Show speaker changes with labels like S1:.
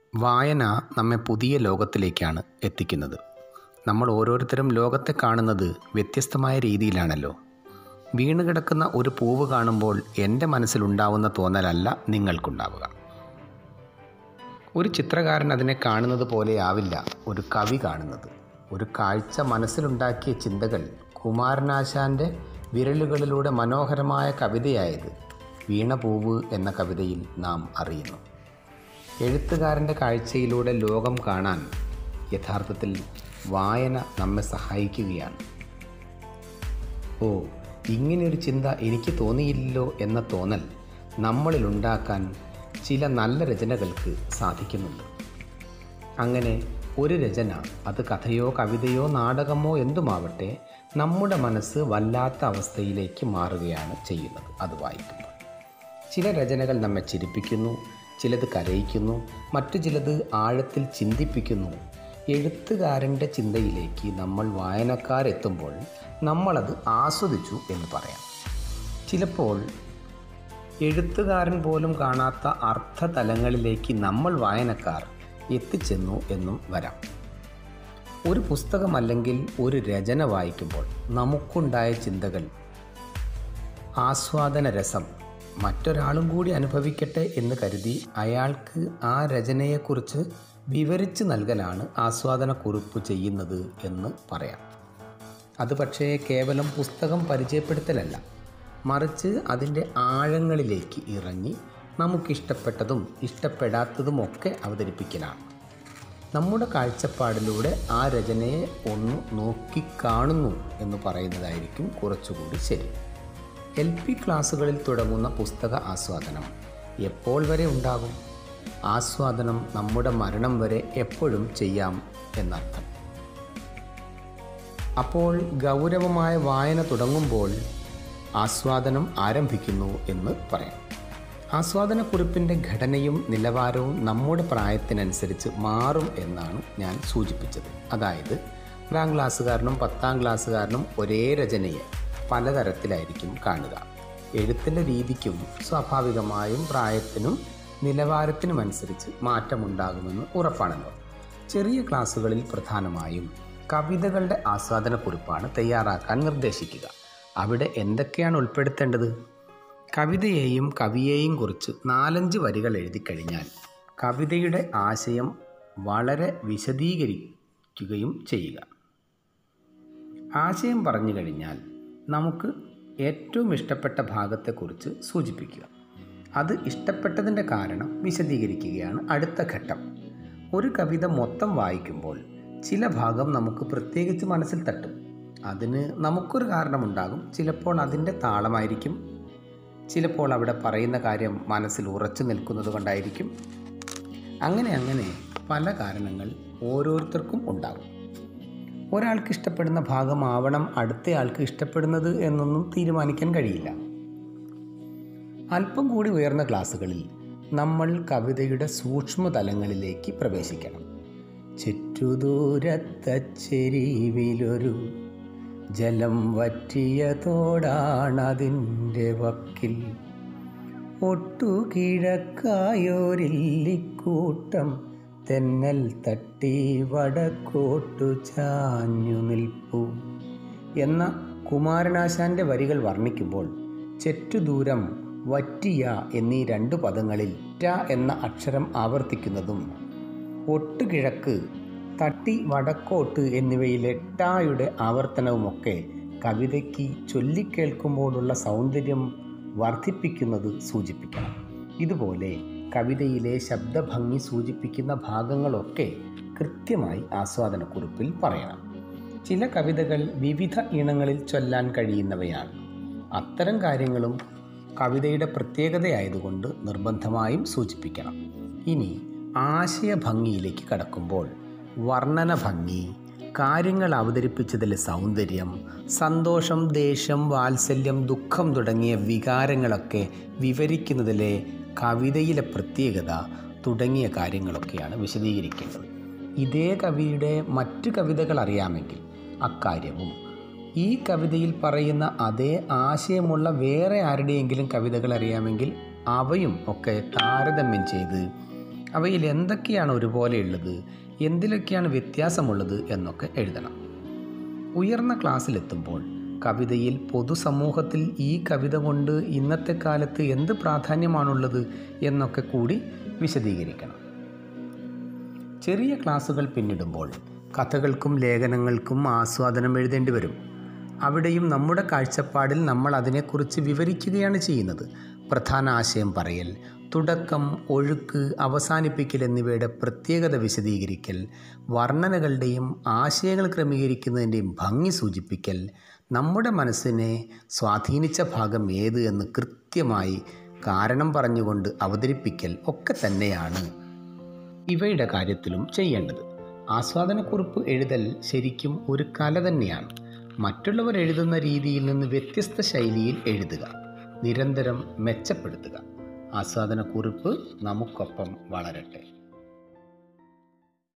S1: വായന നമ്മെ പുതിയ ലോകത്തിലേക്കാണ് എത്തിക്കുന്നത് നമ്മൾ ഓരോരുത്തരും ലോകത്തെ കാണുന്നത് വ്യത്യസ്തമായ രീതിയിലാണല്ലോ വീണ് കിടക്കുന്ന ഒരു പൂവ് കാണുമ്പോൾ എൻ്റെ മനസ്സിലുണ്ടാവുന്ന തോന്നലല്ല നിങ്ങൾക്കുണ്ടാവുക ഒരു ചിത്രകാരൻ അതിനെ കാണുന്നത് പോലെയാവില്ല ഒരു കവി കാണുന്നത് ഒരു കാഴ്ച മനസ്സിലുണ്ടാക്കിയ ചിന്തകൾ കുമാരനാശാൻ്റെ വിരലുകളിലൂടെ മനോഹരമായ കവിതയായത് വീണപൂവ് എന്ന കവിതയിൽ നാം അറിയുന്നു എഴുത്തുകാരൻ്റെ കാഴ്ചയിലൂടെ ലോകം കാണാൻ യഥാർത്ഥത്തിൽ വായന നമ്മെ സഹായിക്കുകയാണ് ഓ ഇങ്ങനെയൊരു ചിന്ത എനിക്ക് തോന്നിയില്ലല്ലോ എന്ന തോന്നൽ നമ്മളിലുണ്ടാക്കാൻ ചില നല്ല രചനകൾക്ക് സാധിക്കുന്നുണ്ട് അങ്ങനെ ഒരു രചന അത് കഥയോ കവിതയോ നാടകമോ എന്തുമാവട്ടെ നമ്മുടെ മനസ്സ് വല്ലാത്ത അവസ്ഥയിലേക്ക് മാറുകയാണ് ചെയ്യുന്നത് അത് വായിക്കുമ്പോൾ ചില രചനകൾ നമ്മെ ചിരിപ്പിക്കുന്നു ചിലത് കരയിക്കുന്നു മറ്റു ചിലത് ആഴത്തിൽ ചിന്തിപ്പിക്കുന്നു എഴുത്തുകാരൻ്റെ ചിന്തയിലേക്ക് നമ്മൾ വായനക്കാരെത്തുമ്പോൾ നമ്മളത് ആസ്വദിച്ചു എന്ന് പറയാം ചിലപ്പോൾ എഴുത്തുകാരൻ പോലും കാണാത്ത അർത്ഥതലങ്ങളിലേക്ക് നമ്മൾ വായനക്കാർ എത്തിച്ചെന്നു എന്നും വരാം ഒരു പുസ്തകം അല്ലെങ്കിൽ ഒരു രചന വായിക്കുമ്പോൾ നമുക്കുണ്ടായ ചിന്തകൾ ആസ്വാദന രസം മറ്റൊരാളും കൂടി അനുഭവിക്കട്ടെ എന്ന് കരുതി അയാൾക്ക് ആ രചനയെക്കുറിച്ച് വിവരിച്ച് നൽകലാണ് ആസ്വാദനക്കുറിപ്പ് ചെയ്യുന്നത് എന്ന് പറയാം അത് പക്ഷേ കേവലം പുസ്തകം പരിചയപ്പെടുത്തലല്ല മറിച്ച് അതിൻ്റെ ആഴങ്ങളിലേക്ക് ഇറങ്ങി നമുക്കിഷ്ടപ്പെട്ടതും ഇഷ്ടപ്പെടാത്തതുമൊക്കെ അവതരിപ്പിക്കലാണ് നമ്മുടെ കാഴ്ചപ്പാടിലൂടെ ആ രചനയെ ഒന്ന് നോക്കിക്കാണുന്നു എന്ന് പറയുന്നതായിരിക്കും കുറച്ചുകൂടി ശരി എൽ പി ക്ലാസ്സുകളിൽ തുടങ്ങുന്ന പുസ്തക ആസ്വാദനം എപ്പോൾ വരെ ഉണ്ടാകും ആസ്വാദനം നമ്മുടെ മരണം വരെ എപ്പോഴും ചെയ്യാം എന്നർത്ഥം അപ്പോൾ ഗൗരവമായ വായന തുടങ്ങുമ്പോൾ ആസ്വാദനം ആരംഭിക്കുന്നു എന്ന് പറയാം ആസ്വാദനക്കുറിപ്പിൻ്റെ ഘടനയും നിലവാരവും നമ്മുടെ പ്രായത്തിനനുസരിച്ച് മാറും എന്നാണ് ഞാൻ സൂചിപ്പിച്ചത് അതായത് ഒന്നാം ക്ലാസ്സുകാരനും പത്താം ക്ലാസ്സുകാരനും ഒരേ രചനയെ പലതരത്തിലായിരിക്കും കാണുക എഴുത്തിൻ്റെ രീതിക്കും സ്വാഭാവികമായും പ്രായത്തിനും നിലവാരത്തിനുമനുസരിച്ച് മാറ്റമുണ്ടാകുമെന്ന് ഉറപ്പാണല്ലോ ചെറിയ ക്ലാസ്സുകളിൽ പ്രധാനമായും കവിതകളുടെ ആസ്വാദനക്കുറിപ്പാണ് തയ്യാറാക്കാൻ നിർദ്ദേശിക്കുക അവിടെ എന്തൊക്കെയാണ് ഉൾപ്പെടുത്തേണ്ടത് കവിതയെയും കവിയെയും കുറിച്ച് നാലഞ്ച് വരികൾ എഴുതി കഴിഞ്ഞാൽ കവിതയുടെ ആശയം വളരെ വിശദീകരിക്കുകയും ചെയ്യുക ആശയം പറഞ്ഞു കഴിഞ്ഞാൽ നമുക്ക് ഏറ്റവും ഇഷ്ടപ്പെട്ട ഭാഗത്തെക്കുറിച്ച് സൂചിപ്പിക്കുക അത് ഇഷ്ടപ്പെട്ടതിൻ്റെ കാരണം വിശദീകരിക്കുകയാണ് അടുത്ത ഘട്ടം ഒരു കവിത മൊത്തം വായിക്കുമ്പോൾ ചില ഭാഗം നമുക്ക് പ്രത്യേകിച്ച് മനസ്സിൽ തട്ടും അതിന് നമുക്കൊരു കാരണമുണ്ടാകും ചിലപ്പോൾ അതിൻ്റെ താളമായിരിക്കും ചിലപ്പോൾ അവിടെ പറയുന്ന കാര്യം മനസ്സിൽ ഉറച്ചു നിൽക്കുന്നത് കൊണ്ടായിരിക്കും അങ്ങനെ അങ്ങനെ പല കാരണങ്ങൾ ഓരോരുത്തർക്കും ഉണ്ടാകും ഒരാൾക്ക് ഇഷ്ടപ്പെടുന്ന ഭാഗമാവണം അടുത്തയാൾക്ക് ഇഷ്ടപ്പെടുന്നത് എന്നൊന്നും തീരുമാനിക്കാൻ കഴിയില്ല അല്പം കൂടി ഉയർന്ന ക്ലാസ്സുകളിൽ നമ്മൾ കവിതയുടെ സൂക്ഷ്മതലങ്ങളിലേക്ക് പ്രവേശിക്കണം ചുറ്റുദൂരത്തച്ചെരിവിലൊരു ജലം വറ്റിയ തോടാണതിൻ്റെ വക്കിൽ ഒട്ടുകിഴക്കായോരില്ലിക്കൂട്ടം തെന്നൽ തട്ടി വടക്കോട്ടു ചാഞ്ഞു നിൽപ്പു എന്ന കുമാരനാശാന്റെ വരികൾ വർണ്ണിക്കുമ്പോൾ ചെറ്റുദൂരം വറ്റിയ എന്നീ രണ്ടു പദങ്ങളിൽ റ്റ എന്ന അക്ഷരം ആവർത്തിക്കുന്നതും ഒട്ടുകിഴക്ക് തട്ടി വടക്കോട്ട് എന്നിവയിലെ ടായുടെ ആവർത്തനവുമൊക്കെ കവിതയ്ക്ക് ചൊല്ലിക്കേൾക്കുമ്പോഴുള്ള സൗന്ദര്യം വർദ്ധിപ്പിക്കുന്നത് സൂചിപ്പിക്കണം ഇതുപോലെ കവിതയിലെ ശബ്ദഭംഗി സൂചിപ്പിക്കുന്ന ഭാഗങ്ങളൊക്കെ കൃത്യമായി ആസ്വാദനക്കുറിപ്പിൽ പറയണം ചില കവിതകൾ വിവിധ ഇനങ്ങളിൽ ചൊല്ലാൻ കഴിയുന്നവയാണ് അത്തരം കാര്യങ്ങളും കവിതയുടെ പ്രത്യേകതയായതുകൊണ്ട് നിർബന്ധമായും സൂചിപ്പിക്കണം ഇനി ആശയഭംഗിയിലേക്ക് കടക്കുമ്പോൾ വർണ്ണന ഭംഗി കാര്യങ്ങൾ അവതരിപ്പിച്ചതിലെ സൗന്ദര്യം സന്തോഷം ദേഷ്യം വാത്സല്യം ദുഃഖം തുടങ്ങിയ വികാരങ്ങളൊക്കെ വിവരിക്കുന്നതിലെ കവിതയിലെ പ്രത്യേകത തുടങ്ങിയ കാര്യങ്ങളൊക്കെയാണ് വിശദീകരിക്കേണ്ടത് ഇതേ കവിയുടെ മറ്റു കവിതകൾ അറിയാമെങ്കിൽ അക്കാര്യവും ഈ കവിതയിൽ പറയുന്ന അതേ ആശയമുള്ള വേറെ ആരുടെയെങ്കിലും കവിതകൾ അറിയാമെങ്കിൽ അവയും ഒക്കെ താരതമ്യം ചെയ്ത് അവയിൽ എന്തൊക്കെയാണ് ഒരുപോലെയുള്ളത് എന്തിലൊക്കെയാണ് വ്യത്യാസമുള്ളത് എന്നൊക്കെ എഴുതണം ഉയർന്ന ക്ലാസ്സിലെത്തുമ്പോൾ കവിതയിൽ പൊതുസമൂഹത്തിൽ ഈ കവിത കൊണ്ട് ഇന്നത്തെ കാലത്ത് എന്ത് പ്രാധാന്യമാണുള്ളത് എന്നൊക്കെ കൂടി വിശദീകരിക്കണം ചെറിയ ക്ലാസ്സുകൾ പിന്നിടുമ്പോൾ കഥകൾക്കും ലേഖനങ്ങൾക്കും ആസ്വാദനം എഴുതേണ്ടി വരും അവിടെയും നമ്മുടെ കാഴ്ചപ്പാടിൽ നമ്മൾ അതിനെക്കുറിച്ച് വിവരിക്കുകയാണ് ചെയ്യുന്നത് പ്രധാന ആശയം പറയൽ തുടക്കം ഒഴുക്ക് അവസാനിപ്പിക്കൽ എന്നിവയുടെ പ്രത്യേകത വിശദീകരിക്കൽ വർണ്ണനകളുടെയും ആശയങ്ങൾ ക്രമീകരിക്കുന്നതിൻ്റെയും ഭംഗി സൂചിപ്പിക്കൽ നമ്മുടെ മനസ്സിനെ സ്വാധീനിച്ച ഭാഗം ഏത് എന്ന് കൃത്യമായി കാരണം പറഞ്ഞുകൊണ്ട് അവതരിപ്പിക്കൽ ഒക്കെ തന്നെയാണ് ഇവയുടെ കാര്യത്തിലും ചെയ്യേണ്ടത് ആസ്വാദനക്കുറിപ്പ് എഴുതൽ ശരിക്കും ഒരു കല തന്നെയാണ് മറ്റുള്ളവർ എഴുതുന്ന രീതിയിൽ നിന്ന് വ്യത്യസ്ത ശൈലിയിൽ എഴുതുക നിരന്തരം മെച്ചപ്പെടുത്തുക ആസ്വാദനക്കുറിപ്പ് നമുക്കൊപ്പം വളരട്ടെ